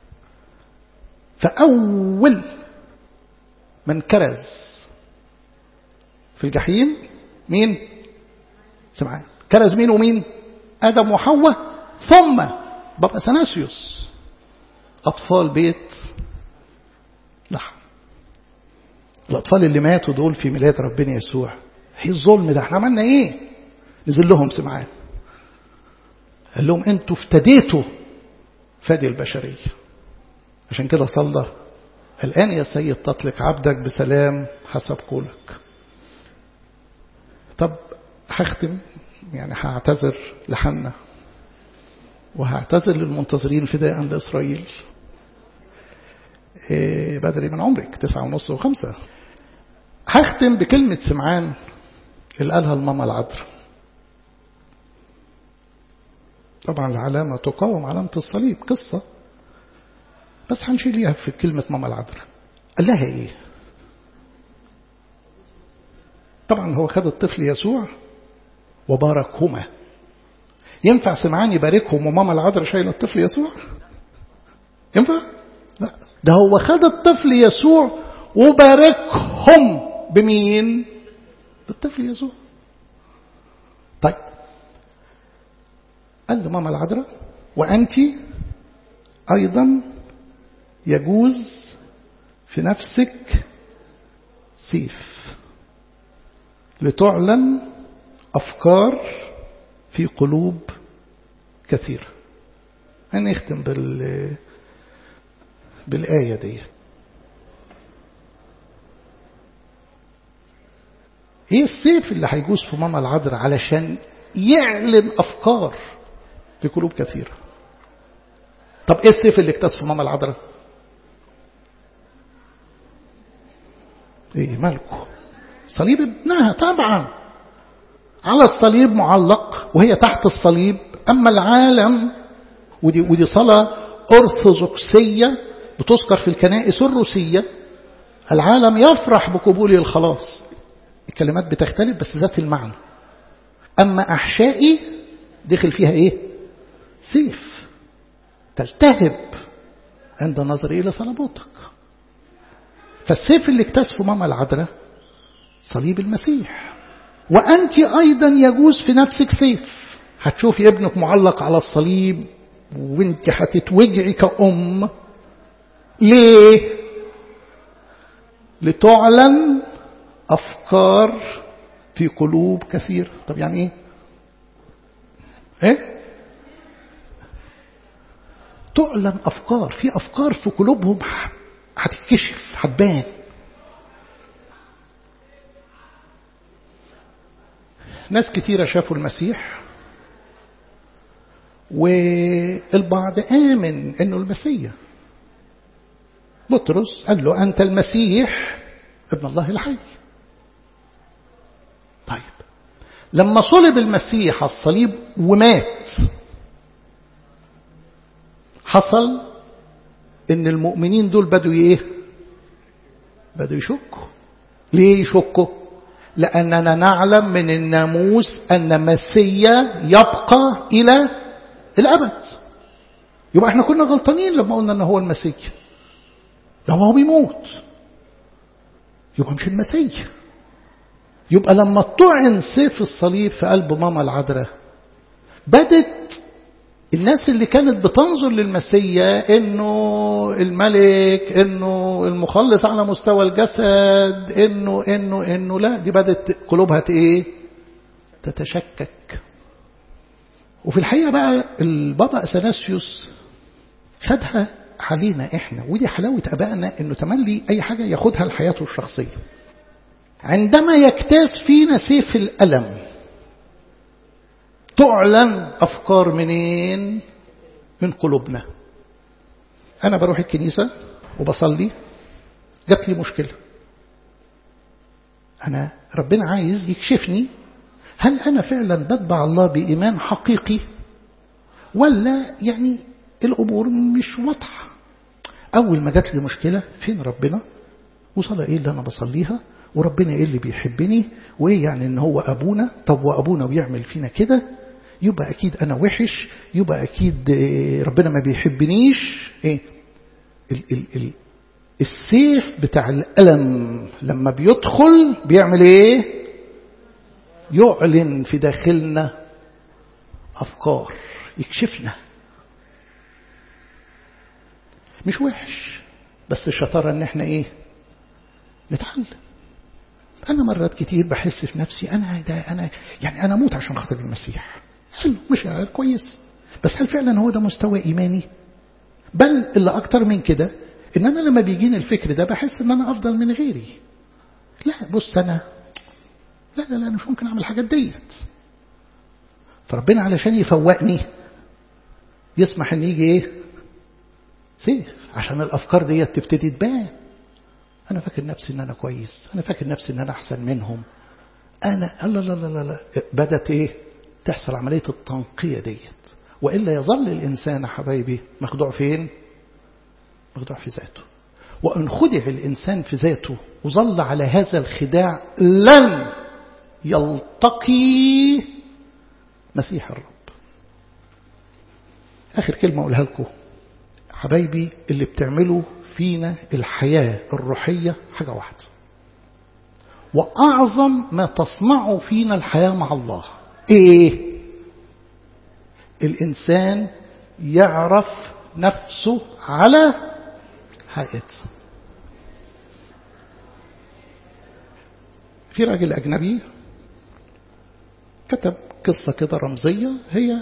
فاول من كرز في الجحيم مين سمعان كرز مين ومين آدم وحواء ثم بابا سناسيوس أطفال بيت لحم الأطفال اللي ماتوا دول في ميلاد ربنا يسوع ايه الظلم ده احنا عملنا ايه نزل لهم سمعان قال لهم انتوا افتديتوا فدي البشرية عشان كده صلى الآن يا سيد تطلق عبدك بسلام حسب قولك طب هختم يعني هعتذر لحنا وهعتذر للمنتظرين فداء لإسرائيل إيه بدري من عمرك تسعة ونص وخمسة هختم بكلمة سمعان اللي قالها الماما العذراء طبعا العلامة تقاوم علامة الصليب قصة بس هنشيل ليها في كلمة ماما العذراء قال لها ايه طبعا هو خد الطفل يسوع وباركهما ينفع سمعان يباركهم وماما العذراء شايله الطفل يسوع ينفع لا ده هو خد الطفل يسوع وباركهم بمين بالطفل يسوع طيب قال لماما العذراء وأنت أيضا يجوز في نفسك سيف لتعلن أفكار في قلوب كثيرة هنختم بال بالآية دي ايه السيف اللي هيجوز في ماما العذراء علشان يعلن أفكار في قلوب كثيرة طب ايه السيف اللي اكتسف في ماما العذراء ايه مالكم صليب ابنها طبعا على الصليب معلق وهي تحت الصليب أما العالم ودي, ودي صلاة أرثوذكسية بتذكر في الكنائس الروسية العالم يفرح بقبول الخلاص الكلمات بتختلف بس ذات المعنى أما أحشائي دخل فيها إيه سيف تلتهب عند النظر إلى صلبوتك فالسيف اللي اكتسفه ماما العذراء صليب المسيح وأنت أيضا يجوز في نفسك سيف هتشوفي ابنك معلق على الصليب وانت هتتوجعي كأم ليه لتعلن أفكار في قلوب كثير طب يعني ايه ايه تعلن أفكار في أفكار في قلوبهم هتتكشف هتبان ناس كتيرة شافوا المسيح والبعض آمن أنه المسيح بطرس قال له أنت المسيح ابن الله الحي طيب لما صلب المسيح على الصليب ومات حصل ان المؤمنين دول بدوا ايه بدوا يشكوا ليه يشكوا لأننا نعلم من الناموس أن مسيا يبقى إلى الأبد يبقى احنا كنا غلطانين لما قلنا أنه هو المسيح ده هو بيموت يبقى مش المسيح يبقى لما طعن سيف الصليب في قلب ماما العذراء بدت الناس اللي كانت بتنظر للمسيا انه الملك انه المخلص على مستوى الجسد انه انه انه لا دي بدت قلوبها ايه تتشكك وفي الحقيقه بقى البابا اثناسيوس خدها علينا احنا ودي حلاوة ابائنا انه تملي اي حاجة ياخدها لحياته الشخصية عندما يجتاز فينا سيف الألم تعلن أفكار منين من قلوبنا أنا بروح الكنيسة وبصلي جات لي مشكلة أنا ربنا عايز يكشفني هل أنا فعلا بتبع الله بإيمان حقيقي ولا يعني الأمور مش واضحة أول ما جات لي مشكلة فين ربنا وصلاة إيه اللي أنا بصليها وربنا إيه اللي بيحبني وإيه يعني إن هو أبونا طب وأبونا بيعمل فينا كده يبقى أكيد أنا وحش يبقى أكيد ربنا ما بيحبنيش إيه ال ال ال السيف بتاع الألم لما بيدخل بيعمل إيه يعلن في داخلنا أفكار يكشفنا مش وحش بس الشطارة ان احنا ايه نتعلم انا مرات كتير بحس في نفسي انا ده انا يعني انا اموت عشان خاطر المسيح حلو مش كويس بس هل فعلا هو ده مستوى ايماني بل اللي اكتر من كده ان انا لما بيجيني الفكر ده بحس ان انا افضل من غيري لا بص انا لا لا لا مش ممكن اعمل الحاجات ديت فربنا علشان يفوقني يسمح ان يجي ايه سيف عشان الافكار ديت تبتدي تبان انا فاكر نفسي ان انا كويس انا فاكر نفسي ان انا احسن منهم انا لا لا لا لا, لا. بدات ايه تحصل عمليه التنقيه ديت والا يظل الانسان حبايبي مخدوع فين مخدوع في ذاته وان خدع الانسان في ذاته وظل على هذا الخداع لن يلتقي مسيح الرب آخر كلمة أقولها لكم حبايبي اللي بتعملوا فينا الحياة الروحية حاجة واحدة وأعظم ما تصنعه فينا الحياة مع الله إيه الإنسان يعرف نفسه على حقيقته في راجل أجنبي كتب قصة كده رمزية هي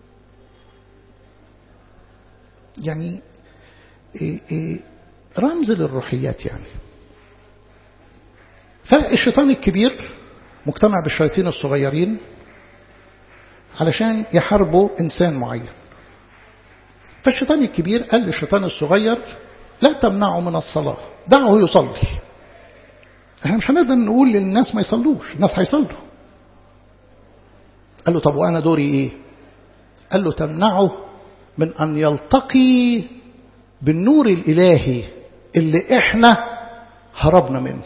يعني إيه إيه رمز للروحيات يعني فالشيطان الكبير مجتمع بالشياطين الصغيرين علشان يحاربوا إنسان معين فالشيطان الكبير قال للشيطان الصغير لا تمنعه من الصلاة دعه يصلي احنا مش هنقدر نقول للناس ما يصلوش الناس هيصلوا قال له طب وأنا دوري إيه قال له تمنعه من أن يلتقي بالنور الإلهي اللي إحنا هربنا منه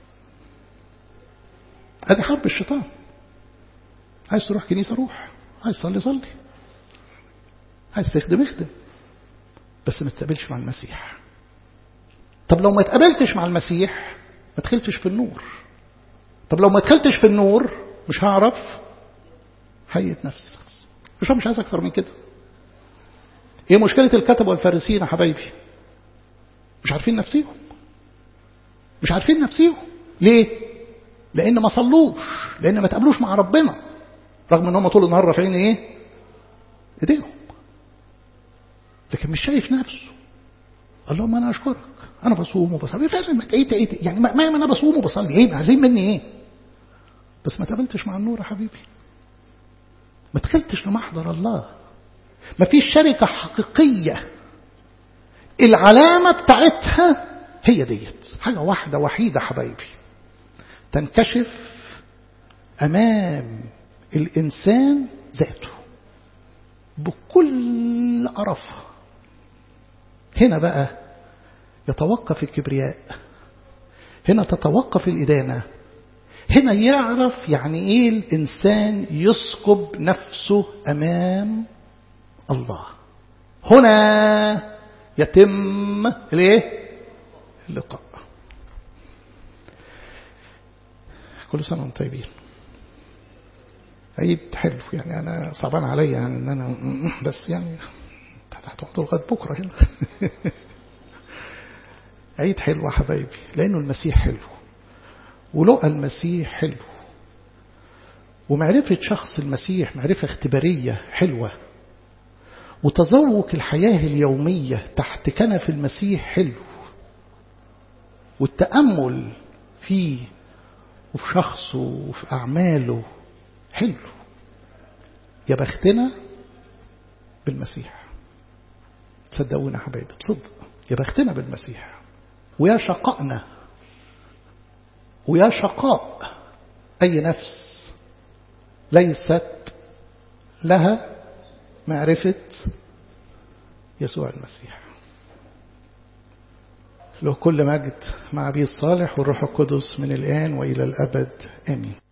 هذه حرب الشيطان عايز تروح كنيسة روح عايز تصلي صلي عايز تخدم اخدم بس ما تقابلش مع المسيح طب لو ما تقابلتش مع المسيح ما دخلتش في النور طب لو ما دخلتش في النور مش هعرف حقيقة نفسي مش مش عايز أكثر من كده ايه مشكلة الكتب والفارسيين يا حبايبي مش عارفين نفسيهم مش عارفين نفسيهم ليه لان ما صلوش لان ما تقابلوش مع ربنا رغم ان هم طول النهار رافعين ايه ايديهم لكن مش شايف نفسه اللهم انا اشكرك انا بصوم وبصلي فعلا ايه ايه يعني ما انا بصوم وبصلي ايه عايزين مني ايه بس ما تقابلتش مع النور يا حبيبي ما دخلتش لمحضر الله ما فيش شركة حقيقية العلامة بتاعتها هي ديت حاجة واحدة وحيدة حبايبي تنكشف أمام الإنسان ذاته بكل قرفها هنا بقى يتوقف الكبرياء هنا تتوقف الإدانة هنا يعرف يعني إيه الإنسان يسكب نفسه أمام الله هنا يتم الايه اللقاء كل سنه وانتم طيبين عيد حلو يعني انا صعبان عليا يعني ان انا بس يعني هتقعدوا لغايه بكره هنا عيد حلو يا حبايبي لانه المسيح حلو ولقى المسيح حلو ومعرفه شخص المسيح معرفه اختباريه حلوه وتذوق الحياة اليومية تحت كنف المسيح حلو والتأمل فيه وفي شخصه وفي أعماله حلو يا بختنا بالمسيح تصدقونا حبايبي بصدق يا بختنا بالمسيح ويا شقائنا ويا شقاء أي نفس ليست لها معرفة يسوع المسيح له كل مجد مع أبي الصالح والروح القدس من الآن وإلى الأبد آمين